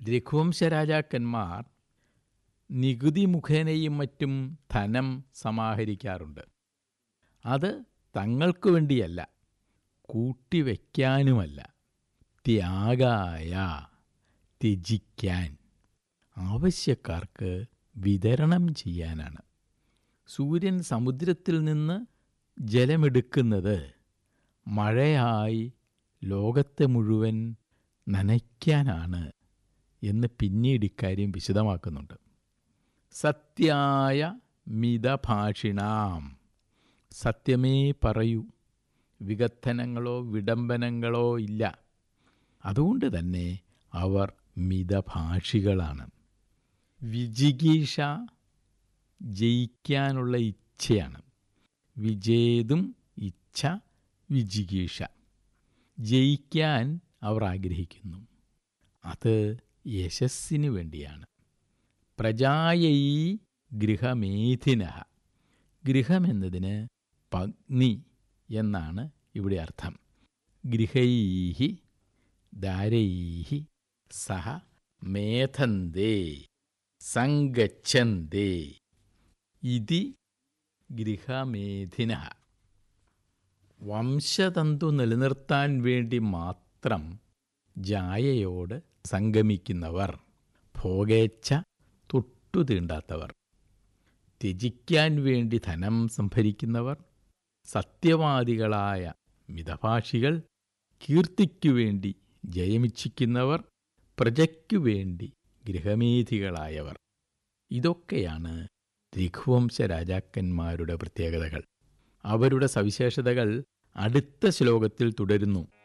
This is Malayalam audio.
രഘുവംശ രാജാക്കന്മാർ നികുതി മുഖേനയും മറ്റും ധനം സമാഹരിക്കാറുണ്ട് അത് തങ്ങൾക്കു വേണ്ടിയല്ല കൂട്ടിവെക്കാനുമല്ല ത്യാഗായ ത്യജിക്കാൻ ആവശ്യക്കാർക്ക് വിതരണം ചെയ്യാനാണ് സൂര്യൻ സമുദ്രത്തിൽ നിന്ന് ജലമെടുക്കുന്നത് മഴയായി ലോകത്തെ മുഴുവൻ നനയ്ക്കാനാണ് എന്ന് പിന്നീട് ഇക്കാര്യം വിശദമാക്കുന്നുണ്ട് സത്യായ മിതഭാഷിണാം സത്യമേ പറയൂ വികഥനങ്ങളോ വിഡംബനങ്ങളോ ഇല്ല അതുകൊണ്ട് തന്നെ അവർ മിതഭാഷികളാണ് വിജിഗീഷ ജയിക്കാനുള്ള ഇച്ഛയാണ് വിജേതും ഇച്ഛ വിജിഗീഷ ജയിക്കാൻ അവർ ആഗ്രഹിക്കുന്നു അത് യശസ്സിനു വേണ്ടിയാണ് പ്രജായൈ ഗൃഹമേധിന ഗൃഹമെന്നതിന് പത്നി എന്നാണ് ഇവിടെ അർത്ഥം ഗൃഹൈഹി ദാരൈഹി സഹ മേധന്തേ സങ്കച്ഛന്തേ ഇതി ഗൃഹമേധിന വംശതന്തു നിലനിർത്താൻ വേണ്ടി മാത്രം ജായയോട് സംഗമിക്കുന്നവർ ഭോഗേച്ഛ തൊട്ടു തീണ്ടാത്തവർ ത്യജിക്കാൻ വേണ്ടി ധനം സംഭരിക്കുന്നവർ സത്യവാദികളായ മിതഭാഷികൾ കീർത്തിക്കു വേണ്ടി ജയമിച്ഛിക്കുന്നവർ പ്രജയ്ക്കു വേണ്ടി ഗൃഹമേധികളായവർ ഇതൊക്കെയാണ് രഘുവംശ രാജാക്കന്മാരുടെ പ്രത്യേകതകൾ അവരുടെ സവിശേഷതകൾ അടുത്ത ശ്ലോകത്തിൽ തുടരുന്നു